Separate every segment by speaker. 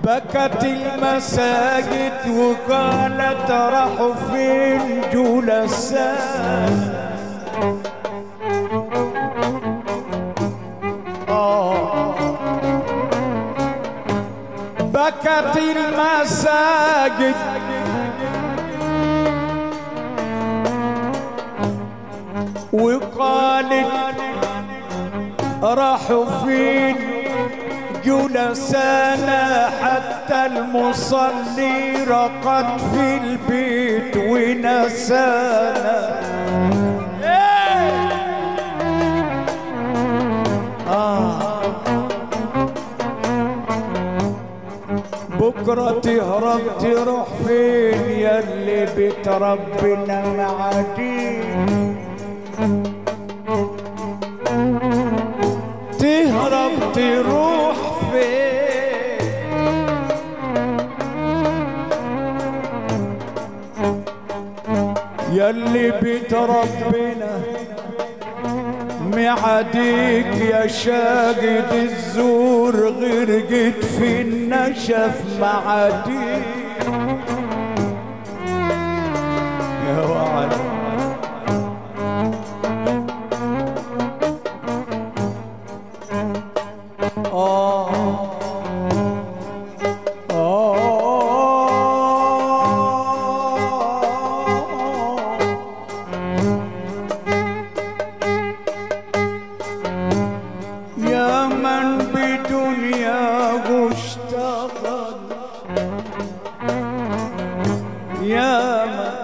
Speaker 1: بكت المساجد وقالت راحوا فين جلساء آه. بكت المساجد وقالت راحوا فين جلسانا حتى المصلي رقد في البيت ونسانا آه. بكرة تهرب تروح فين ياللي بتربنا معادين تهرب تروح فين ياللي بيت ربنا معاديك يا شاقد الزور غرقت في النشف معاديك يا وعد يا من بدنياه اشتغل يا من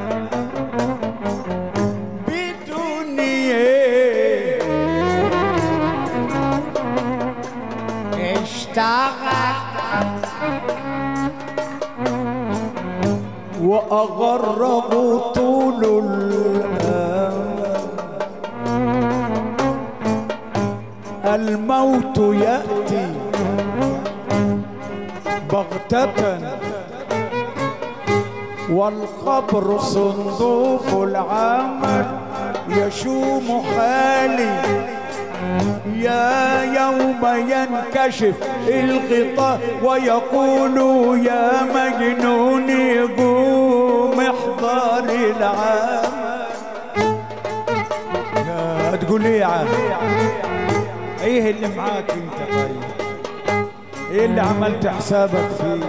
Speaker 1: بدنياه اشتغل وأغره طول الأمل الموت يأتي بغتة والقبر صندوق العمل يشوم حالي يا يوم ينكشف الغطاء ويقول يا مجنون قوم احضر العمل يا تقول ايه يا عم ايه اللي معاك انت طيب ايه اللي عملت حسابك فيه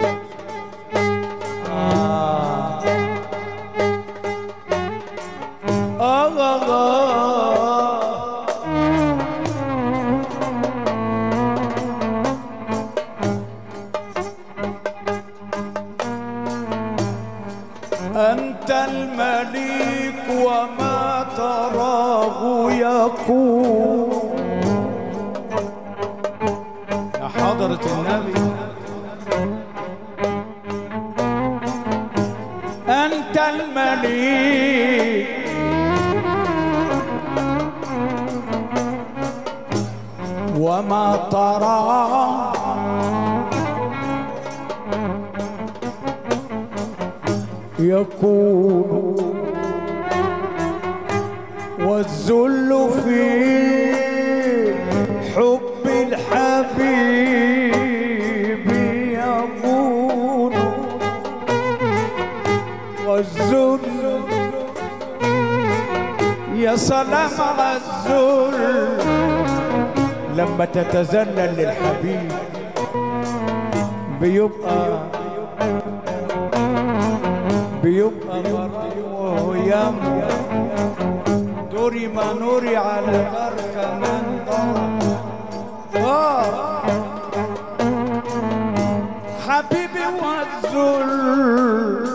Speaker 1: آه. آه آه آه. أنت المليك وما تراه يكون يا حضرة النبي أنت المليك وما تراه يكون والذل في حب الحبيب يكون والذل يا سلام على الذل لما تتذلل للحبيب بيبقى بيبقى برضه يم دوري ما نوري على دار كمان ضرب آه. حبيبي والذل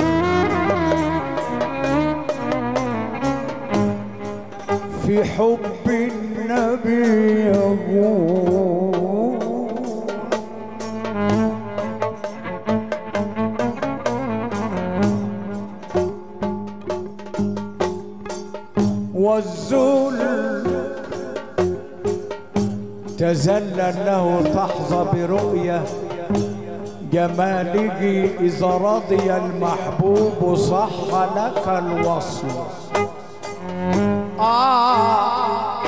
Speaker 1: في حب النبي يغور والذل تذلل له تحظى برؤية جماله إذا رضي المحبوب صح لك الوصل آه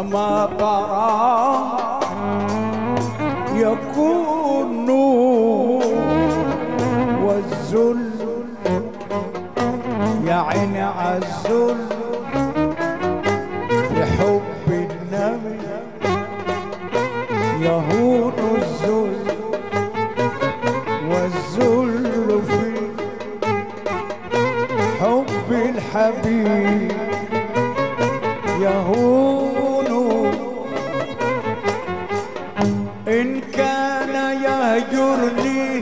Speaker 1: وما ترى يكون والذل يا عيني عالذل في حب النبي يهون الذل والذل في حب الحبيب يهون إن كان يهجرني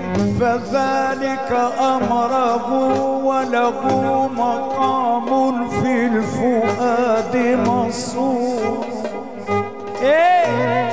Speaker 1: فذلك أمره وله مقام في الفؤاد مصون إيه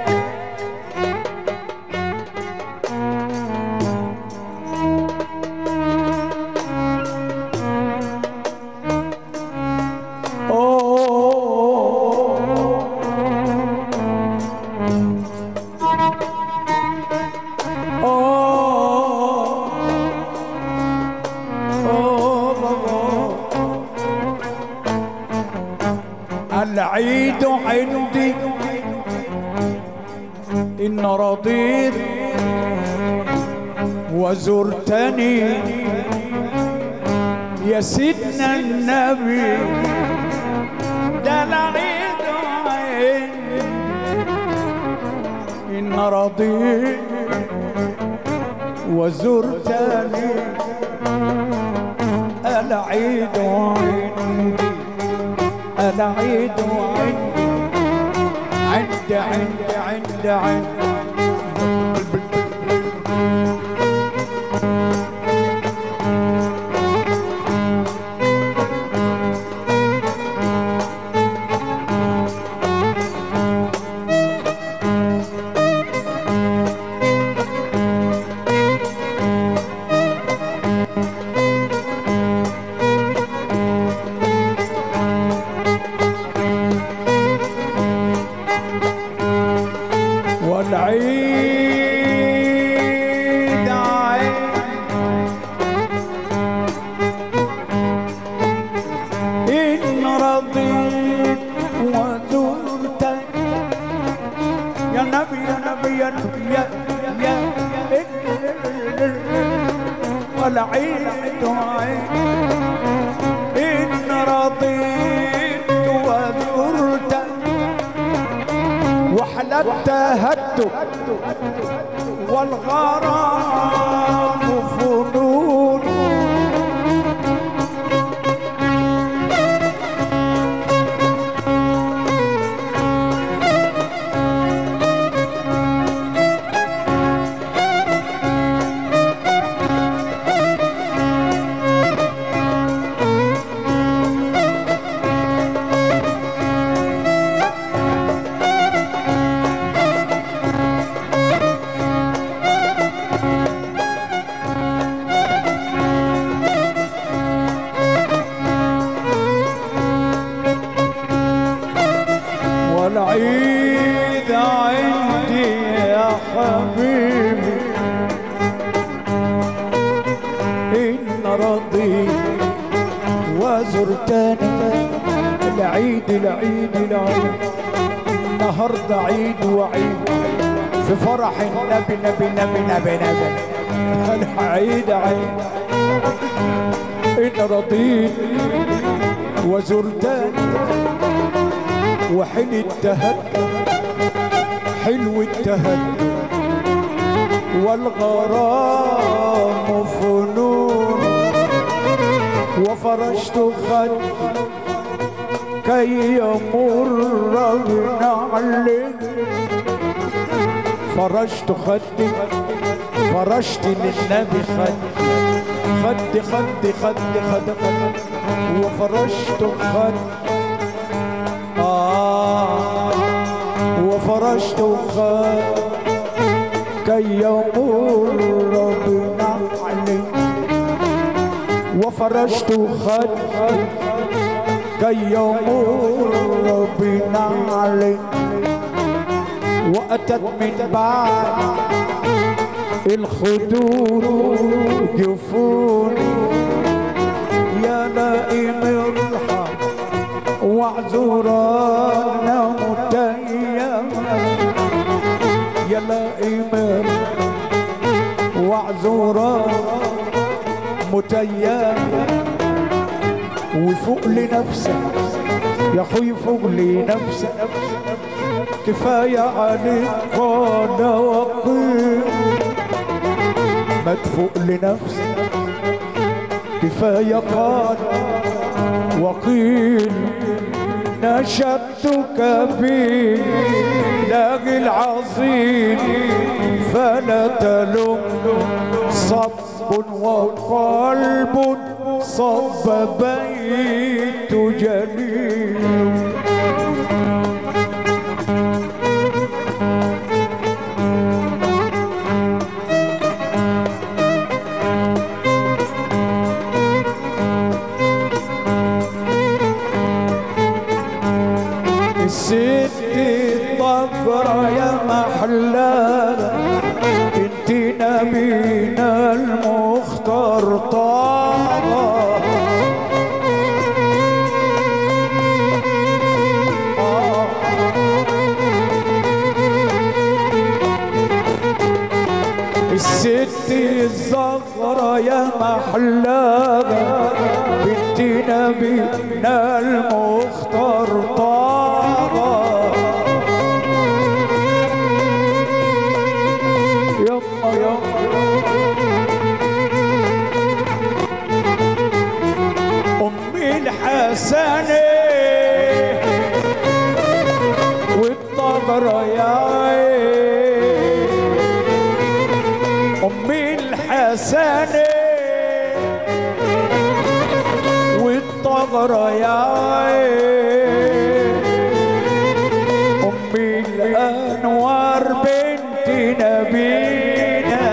Speaker 1: العيد عندي إن رضيت وزرتني يا سيدنا النبي ده العيد عندي إن رضيت وزرتني العيد عندي العيد عندي عندي عندي عندي عندي والعيد عيد إن رضيت وزرتك يا نبي يا نبي يا نبي يا يا والعيد عيد إن رضيت وزرتك وحلى التهدد والغرام فنون والعيد عندي يا حبيبي إن رضيت وزرتني العيد العيد العيد النهارده عيد وعيد في فرح النبي نبي نبي نبي نبي العيد عيد إن رضيت وزرتني وحلو التهدد حلو التهدد والغرام فنون وفرشت خد كي يمر بنعلك فرشت خدي فرشت للنبي خدي خدي خدي خدي خدي خدي وفرشت خدي آه وفرشت خد كي يمر بنعلي وفرشت خد كي يمر بنعلي وأتت من بعد الخدود جفوني يا لائم ارحم واعذرنا متيم وفوق لنفسك يا اخوي فوق لنفسك كفاية عليك قال وقيل ما تفوق لنفسك كفاية قال وقيل نشدتك بالله العظيم فلا تلم صب وقلب صب بيت جليل الست الطفرة يا محلاها انت نبينا المختار طه آه. الست الزغرة يا محلاها بنت نبينا المختار طه يما يما أمي الحسنة والطغرة يا عين أمي الحسنة والطغرة يا عين أمي الأنوار بنت نبينا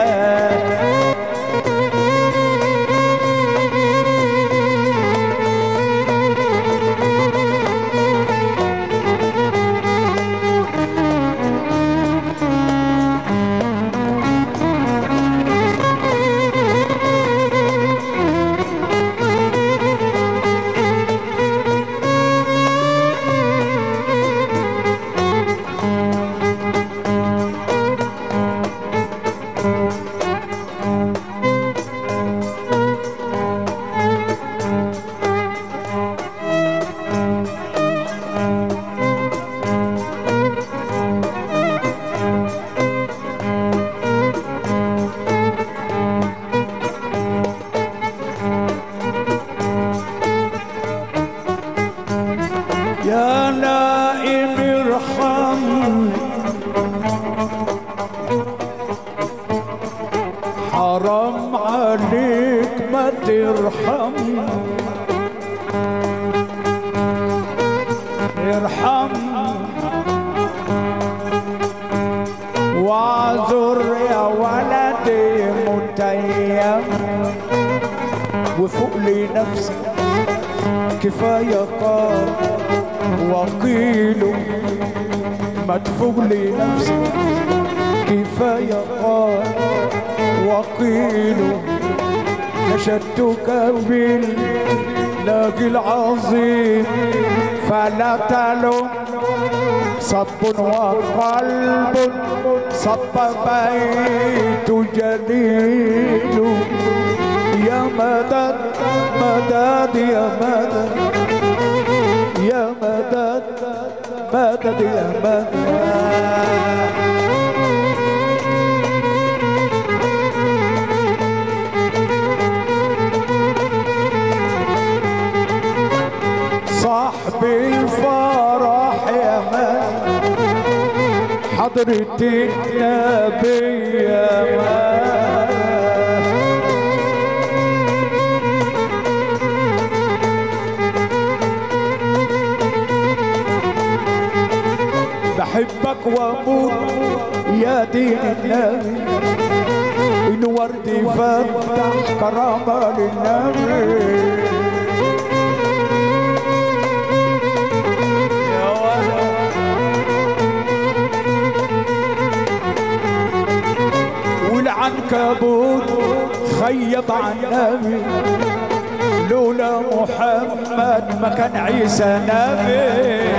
Speaker 1: يا نائم ارحم حرام عليك ما ترحم ارحم واعذر يا ولدي متيم وفوق لي نفسك كفاية قال وقيل ما تفوق لي نفسك كفاية قال وقيل نشدتك بالله العظيم فلا تلوم صب وقلب صب بيت جليل يا مدد مدد يا مدد يا مدد مدد يا مدد صاحب الفرح يا من حضرة النبي يا من بحبك واموت يا دين النبي الورد يفتح كرامة للنبي يا ولد والعنكبوت خيب عن النبي لولا محمد ما كان عيسى نبي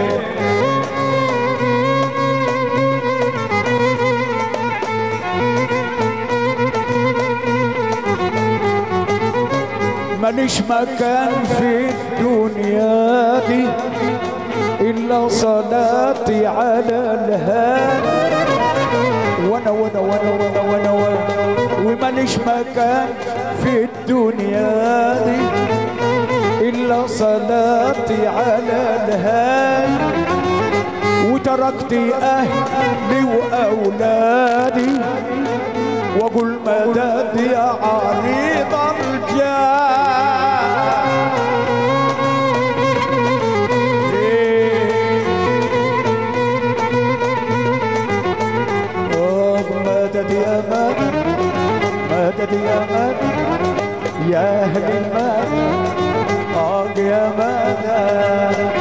Speaker 1: وماليش مكان في الدنيا دي إلا صلاتي على الهادي وانا وانا وانا وانا وانا وانا وماليش مكان في الدنيا دي إلا صلاتي على الهادي وتركت أهلي وأولادي وأقول مدد يا عريض الجاه آه، مدد يا مدد مدد يا مدد يا أهل المدد آه يا مدد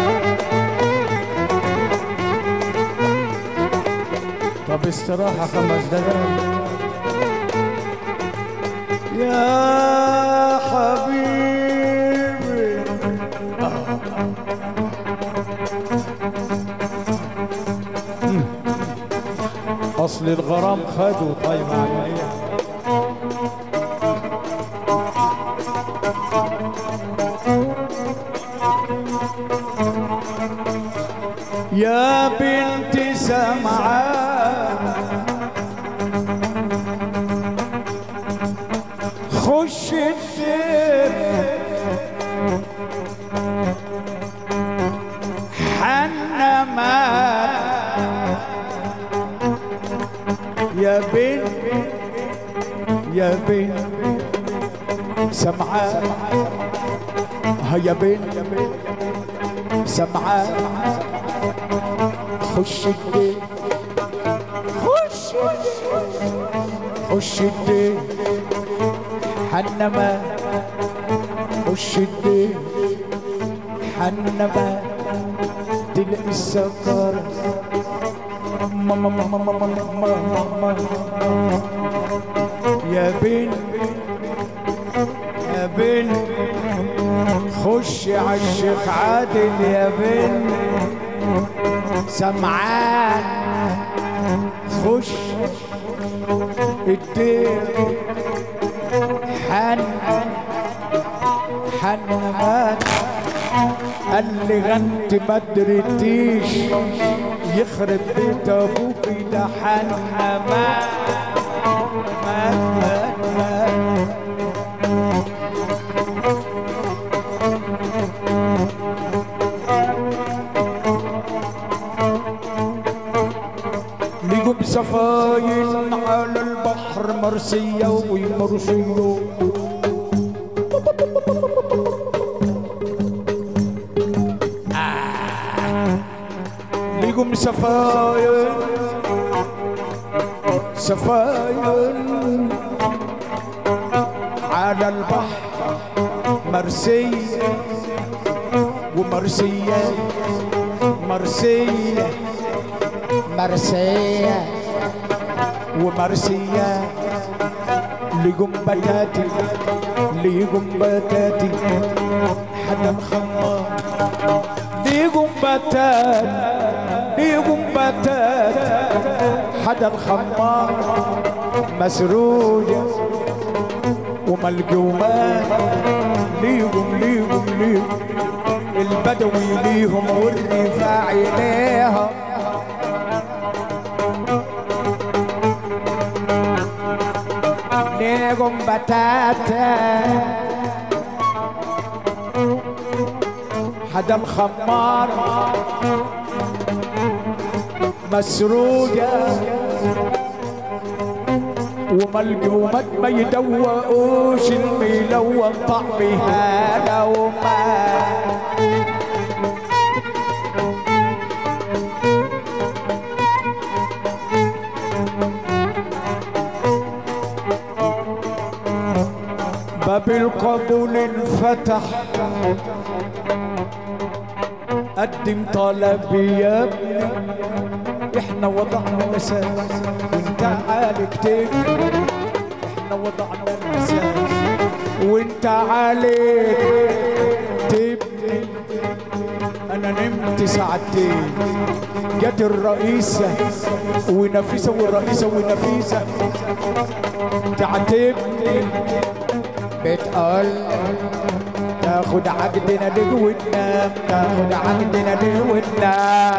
Speaker 1: طب استراحة خمس دقايق يا حبيبي أصل الغرام خدوا طيب عليا يا بنت سمعان خش الدير حنمان يا بنت يا بنت سمعان ها يا بنت سمعان خش الدير خش الدير خش الدير حنما خش الدير حنما تلاقي السكر ماما ماما ماما ماما ماما يا بنت يا بنت خش عالشيخ عادل يا بنت سمعان خش الدير حن حنمان قال لي غنت ما دريتيش يخرب بيت ابوكي ده حنمان مان مان مان ليجوا بسفاين على البحر مرسية ومرسية ليجوا سفاين سفاين على البحر مرسية ومرسية مرسية مرسية ومرسية لجنبتاتي لجنبتاتي حدا مخمر لجنبتات لجنبتات حدا مخمر مسروجة وملجومات ليهم ليهم ليهم البدوي ليهم والرفاعي ليهم ليهم بتاتا حدا مخمر مسروجة وملجومات ما يدوقوش الملون طعمها لو ما باب القبول انفتح قدم طلبي يا ابني احنا وضعنا الاساس وانت عالك تبني احنا وضعنا الاساس وانت عليك تبني انا نمت ساعتين جت الرئيسة ونفيسة والرئيسة ونفيسة تعتبني بتقول تاخد عقدنا لقوتنا تاخد عقدنا لقوتنا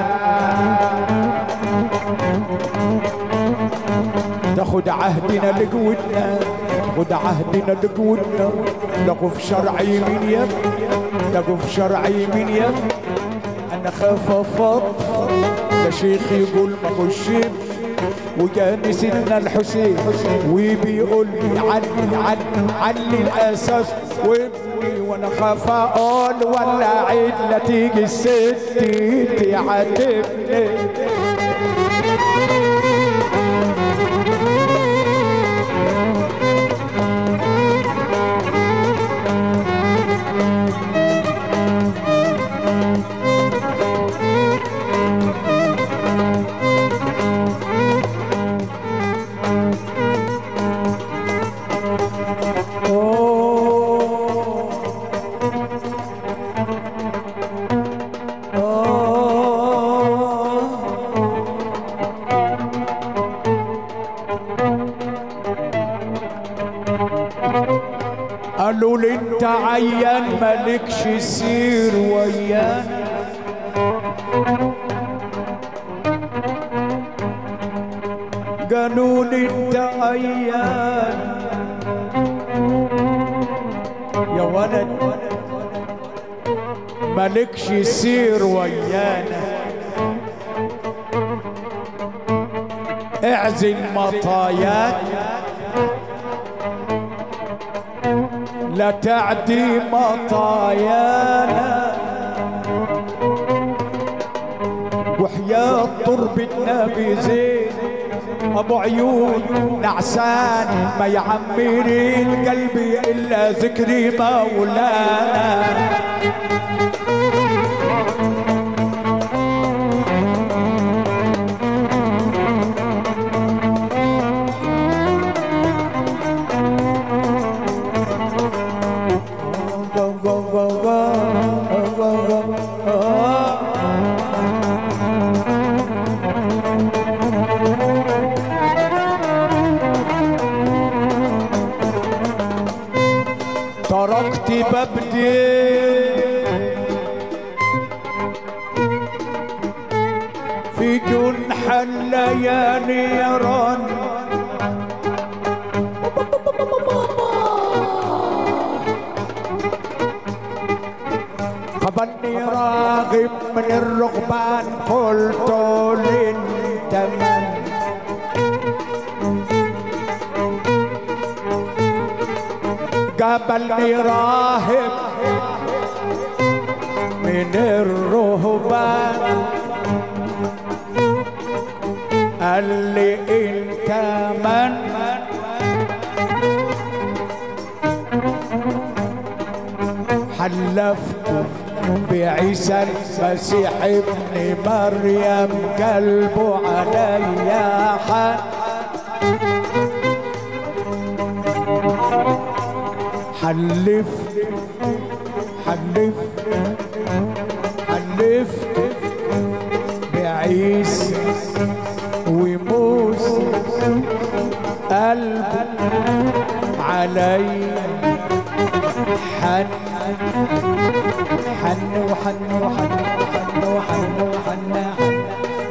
Speaker 1: تاخد عهدنا لقوتنا تاخد عهدنا لقوتنا لقف شرع يمين يم لقف شرع يمين يم انا خاف افضفض ده شيخ يقول ما خشيم وجاني سيدنا الحسين وبيقول لي علي علي علي الاساس وابني وانا خاف اقول ولا عيد لا تيجي الست تعاتبني قالوا لي انت عيان مالكش سير ويانا قالوا لي انت عيان يا ولد مالكش سير ويانا اعزل مطاياك لا تعدي مطايانا وحياة تربة نبي زين ابو عيون نعسان ما يعمر القلب الا ذكري مولانا go go go go go go go تركت ببدي في جنح الليالي يرن قبلني راغب من الرغبان قلت للتمن قبلني راهب من الرهبان قال لي انت من حلفت بعيسى المسيح ابن مريم قلبه عليا حن حلفت حلفت حلفت بعيسى وموسى قلب علي حن حن وحن وحن وحن وحن وحن حن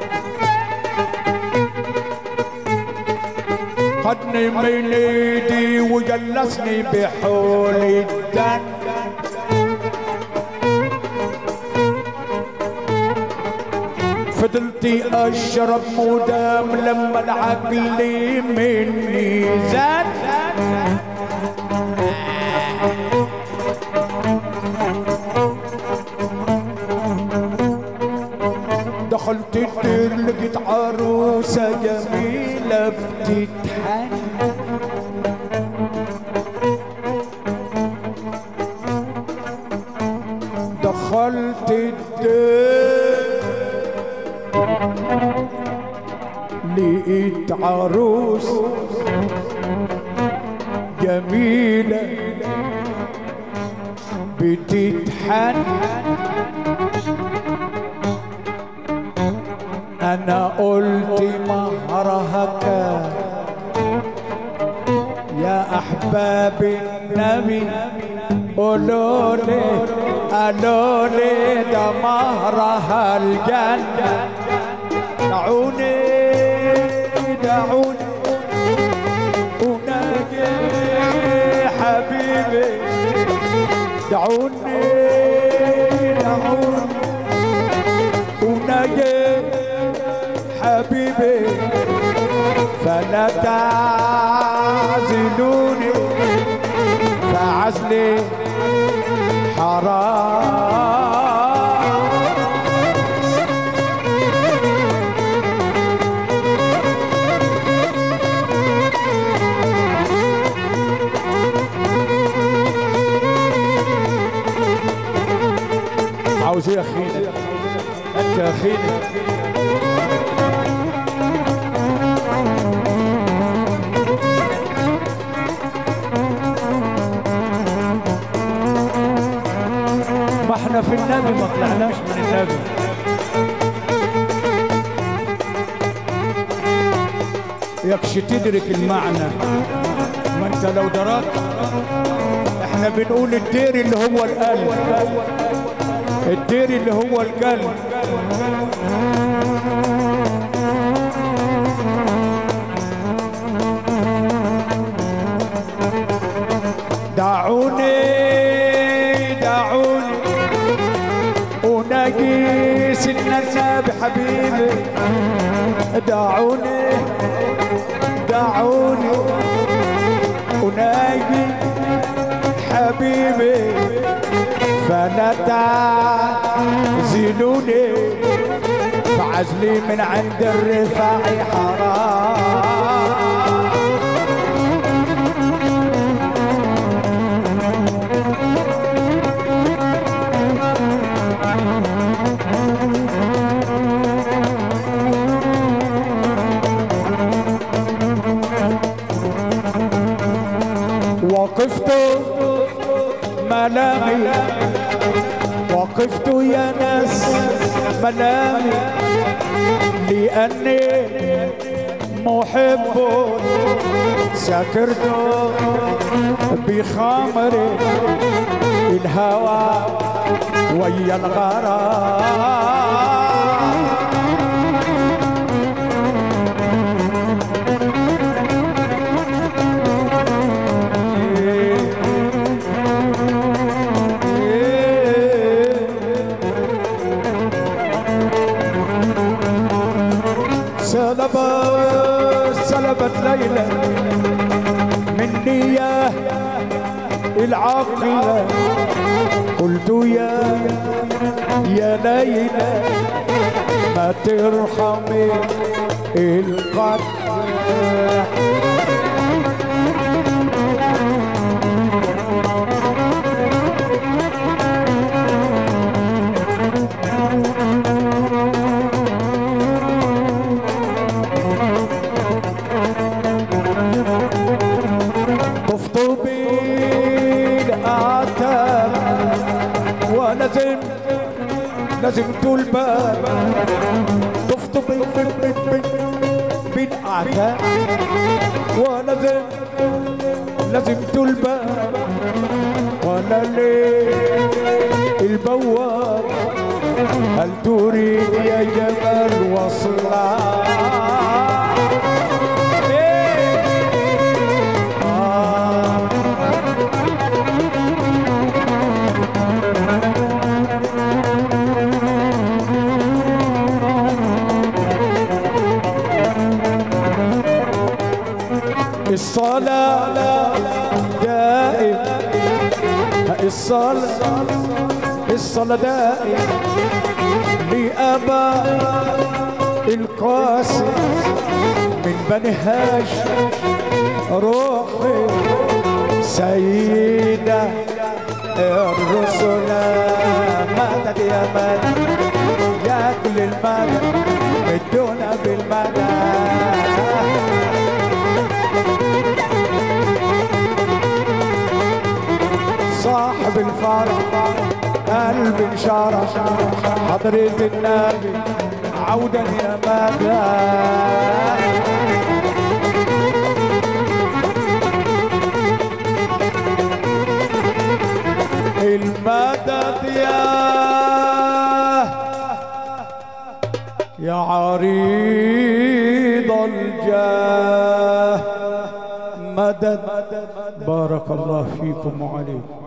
Speaker 1: خدني من ايدي وجلسني بحول الدن فضلت اشرب مدام لما العقل مني زاد دخلت الدير لقيت عروسة جميلة بتتحن دخلت الدير لقيت عروس جميلة بتتحن انا قلت مهرها كان يا احباب النبي قولوا لي قالوا لي ده مهرها الجنة دعوني دعوني وناجي حبيبي دعوني دعوني وناجي حبيبي فلا تعزلوني فعزلي حرام عاوز ايه يا اخينا انت يا اخينا ما احنا في النبي ما طلعناش من النبي يكش تدرك المعنى ما انت لو دركت احنا بنقول الدير اللي هو القلب الدير اللي هو القلب دعوني دعوني ونقيس النسب حبيبي دعوني دعوني وناجي حبيبي فلا تعزلوني فعزلي من عند الرفاع حرام وقفت ملامي وقفت يا ناس ملامي لأني محب سكرت بخمر الهوى ويا الغرام سلبت سلبت ليلى مني يا العقل قلت يا يا ليلى ما ترحمي القتل طفت بالآتام ولازم لازمت الباب طفت بال- بال- بال- بال- بالآتام ولازم لازمت الباب وانا ليه البواب هل تريد يا جمال وصلا إيه آه الصلاة دائم الصلاة الصلاة دائم لأبا القاسم من بني هاشم روحي سيدة الرسل مدد يا مدد يا كل المدد مدونا بالمدد صاحب الفرح قلب انشرح حضرة النبي عودا يا مدى مدد يا يا عريض الجاه مدد بارك الله فيكم وعليكم